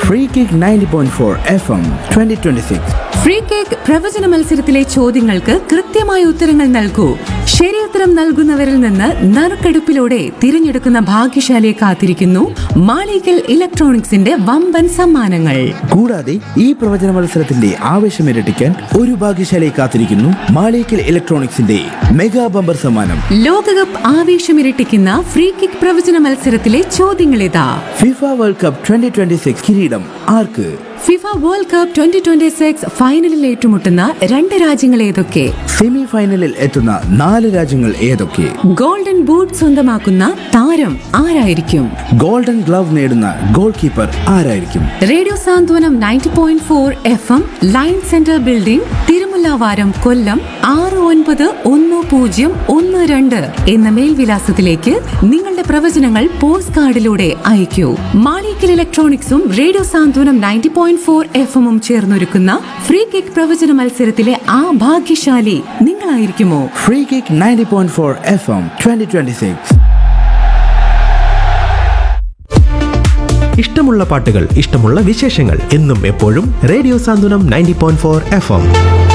free kick ninety point four F M twenty twenty six free kick പ്രവചന മത്സരത്തിലെ ചോദ്യങ്ങൾക്ക് കൃത്യമായ ഉത്തരങ്ങൾ നൽകൂ ശരിയുത്തരം നൽകുന്നവരിൽ നിന്ന് നറുക്കെടുപ്പിലൂടെ തിരഞ്ഞെടുക്കുന്ന ഭാഗ്യശാലിയെ കാത്തിരിക്കുന്നു മാളികൽ ഇലക്ട്രോണിക്സിന്റെ വമ്പൻ സമ്മാനങ്ങൾ കൂടാതെ ഈ പ്രവചന മത്സരത്തിന്റെ ആവേശം ഇരട്ടിക്കാൻ ഒരു ഭാഗ്യശാലയെ കാത്തിരിക്കുന്നു മാളിക്കൽ ഇലക്ട്രോണിക്സിന്റെ മെഗാ ബമ്പർ സമ്മാനം ലോകകപ്പ് ആവേശമിരട്ടിക്കുന്ന ഫ്രീ കിക്ക് പ്രവചന മത്സരത്തിലെ ചോദ്യങ്ങളിതാ FIFA world cup twenty twenty six കിരീടം ആർക്ക് FIFA world cup twenty twenty six ഫൈനലിൽ ഏറ്റുമുട്ടുന്ന രണ്ട് രാജ്യങ്ങൾ ഏതൊക്കെ സെമി ഫൈനലിൽ എത്തുന്ന നാല് രാജ്യങ്ങൾ ഏതൊക്കെ ഗോൾഡൻ ബൂട്ട് സ്വന്തമാക്കുന്ന താരം ആരായിരിക്കും ഗോൾഡൻ ഗ്ലവ് നേടുന്ന ഗോൾ കീപ്പർ ആരായിരിക്കും radio Santhwanam ninety point four F M line centre building Thirumullavaram Kollam ആറ് ഒൻപത് ഒന്ന് പൂജ്യം ഒന്ന് രണ്ട് എന്ന മേൽവിലാസത്തിലേക്ക് നിങ്ങളുടെ പ്രവചനങ്ങൾ പോസ്റ്റ് കാർഡിലൂടെ അയക്കൂ മാളിക്കൽ ഇലക്ട്രോണിക്സും radio Santhwanam ninety point four F എമ്മും ചേർന്നൊരുക്കുന്ന ഫ്രീ കിക്ക് പ്രവചന മത്സരത്തിലെ ആ ഭാഗ്യശാലി നിങ്ങളായിരിക്കുമോ free kick ninety point four F M twenty twenty six ഇഷ്ടമുള്ള പാട്ടുകൾ ഇഷ്ടമുള്ള വിശേഷങ്ങൾ എന്നും എപ്പോഴും radio Santhwanam ninety point four F M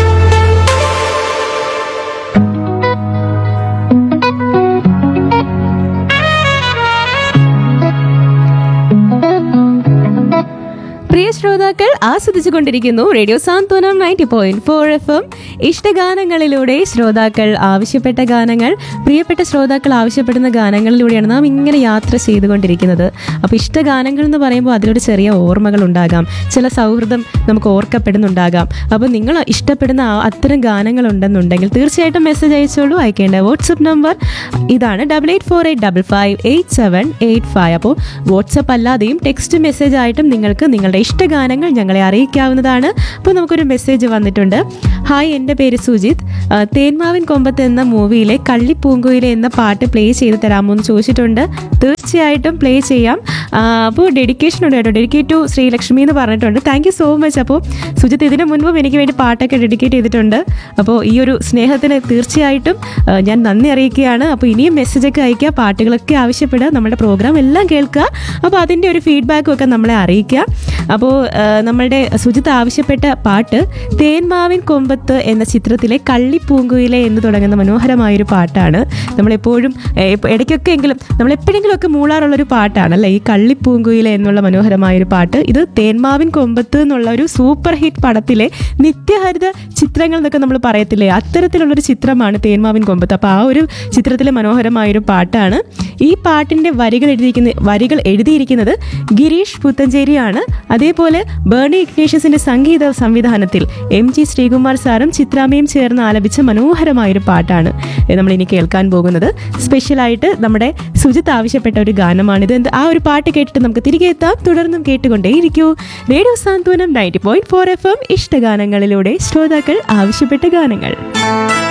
പ്രിയ ശ്രോതാക്കൾ ആസ്വദിച്ചുകൊണ്ടിരിക്കുന്നു radio Santhwanam ninety point four F M ഇഷ്ടഗാനങ്ങളിലൂടെ ശ്രോതാക്കൾ ആവശ്യപ്പെട്ട ഗാനങ്ങൾ പ്രിയപ്പെട്ട ശ്രോതാക്കൾ ആവശ്യപ്പെടുന്ന ഗാനങ്ങളിലൂടെയാണ് നാം ഇങ്ങനെ യാത്ര ചെയ്തുകൊണ്ടിരിക്കുന്നത് അപ്പോൾ ഇഷ്ടഗാനങ്ങൾ എന്ന് പറയുമ്പോൾ അതിലൊരു ചെറിയ ഓർമ്മകൾ ഉണ്ടാകാം ചില സൗഹൃദം നമുക്ക് ഓർക്കപ്പെടുന്നുണ്ടാകാം അപ്പോൾ നിങ്ങൾ ഇഷ്ടപ്പെടുന്ന ആ അത്തരം ഗാനങ്ങൾ ഉണ്ടെന്നുണ്ടെങ്കിൽ തീർച്ചയായിട്ടും മെസ്സേജ് അയച്ചോളൂ അയക്കേണ്ട വാട്സപ്പ് നമ്പർ ഇതാണ് double eight four eight double five eight seven eight five അപ്പോൾ വാട്സപ്പ് അല്ലാതെയും ടെക്സ്റ്റ് മെസ്സേജ് ആയിട്ടും നിങ്ങൾക്ക് നിങ്ങളുടെ ഇഷ്ടഗാനങ്ങൾ ഞങ്ങളെ അറിയിക്കാവുന്നതാണ് അപ്പോൾ നമുക്കൊരു മെസ്സേജ് വന്നിട്ടുണ്ട് ഹായ് എൻ്റെ പേര് സുജിത് ആ, തേന്മാവിൻ കൊമ്പത്ത് എന്ന മൂവിയിലെ കള്ളിപ്പൂങ്കുയിലെ എന്ന പാട്ട് പ്ലേ ചെയ്ത് തരാമോ എന്ന് ചോദിച്ചിട്ടുണ്ട് തീർച്ചയായിട്ടും പ്ലേ ചെയ്യാം ആ, അപ്പോൾ ഡെഡിക്കേഷൻ ഉണ്ട് കേട്ടോ ഡെഡിക്കേറ്റ് ടു ശ്രീലക്ഷ്മി എന്ന് പറഞ്ഞിട്ടുണ്ട് താങ്ക് യു സോ മച്ച് അപ്പോൾ സുജിത്ത് ഇതിനു മുൻപും എനിക്ക് വേണ്ടി പാട്ടൊക്കെ ഡെഡിക്കേറ്റ് ചെയ്തിട്ടുണ്ട് അപ്പോൾ ഈ ഒരു സ്നേഹത്തിന് തീർച്ചയായിട്ടും ആ, ഞാൻ നന്ദി അറിയിക്കുകയാണ് അപ്പോൾ ഇനിയും മെസ്സേജൊക്കെ അയക്കുക പാട്ടുകളൊക്കെ ആവശ്യപ്പെടുക നമ്മുടെ പ്രോഗ്രാം എല്ലാം കേൾക്കുക അപ്പോൾ അതിൻ്റെ ഒരു ഫീഡ്ബാക്കും ഒക്കെ നമ്മളെ അറിയിക്കുക അപ്പോൾ ആ, നമ്മളുടെ സുജിത്ത് ആവശ്യപ്പെട്ട പാട്ട് തേന്മാവിൻ കൊമ്പത്ത് എന്ന ചിത്രത്തിലെ കള്ളിപ്പൂങ്കുയിലെ എന്ന് തുടങ്ങുന്ന മനോഹരമായൊരു പാട്ടാണ് നമ്മളെപ്പോഴും ഏ, ഇപ്പ- ഇടയ്ക്കൊക്കെ എങ്കിലും നമ്മൾ എപ്പോഴെങ്കിലുമൊക്കെ മൂളാറുള്ളൊരു പാട്ടാണല്ലേ ഈ കള്ളിപ്പൂങ്കുയിലെ എന്നുള്ള മനോഹരമായൊരു പാട്ട് ഇത് തേന്മാവിൻ കൊമ്പത്ത് എന്നുള്ള ഒരു സൂപ്പർ ഹിറ്റ് പടത്തിലെ നിത്യഹരിത ചിത്രങ്ങൾ എന്നൊക്കെ നമ്മൾ പറയത്തില്ലേ അത്തരത്തിലുള്ളൊരു ചിത്രമാണ് തേന്മാവിൻ കൊമ്പത്ത് അപ്പോൾ ആ ഒരു ചിത്രത്തിലെ മനോഹരമായൊരു പാട്ടാണ് ഈ പാട്ടിൻ്റെ വരികൾ എഴുതിയിരിക്കുന്ന വരികൾ എഴുതിയിരിക്കുന്നത് ഗിരീഷ് പുത്തഞ്ചേരിയാണ് അതേപോലെ ബേണി ഇഗ്നേഷ്യസിന്റെ സംഗീത സംവിധാനത്തിൽ എം ജി ശ്രീകുമാർ സാറും ചിത്രാമ്മയും ചേർന്ന് ആലപിച്ച മനോഹരമായൊരു പാട്ടാണ് നമ്മൾ ഇനി കേൾക്കാൻ പോകുന്നത് സ്പെഷ്യലായിട്ട് നമ്മുടെ സുജിത്ത് ആവശ്യപ്പെട്ട ഒരു ഗാനമാണിത് എന്ത് ആ ഒരു പാട്ട് കേട്ടിട്ട് നമുക്ക് തിരികെ എത്താം തുടർന്നും കേട്ടുകൊണ്ടേയിരിക്കൂ radio Santhwanam ninety point four F M ഇഷ്ടഗാനങ്ങളിലൂടെ ശ്രോതാക്കൾ ആവശ്യപ്പെട്ട ഗാനങ്ങൾ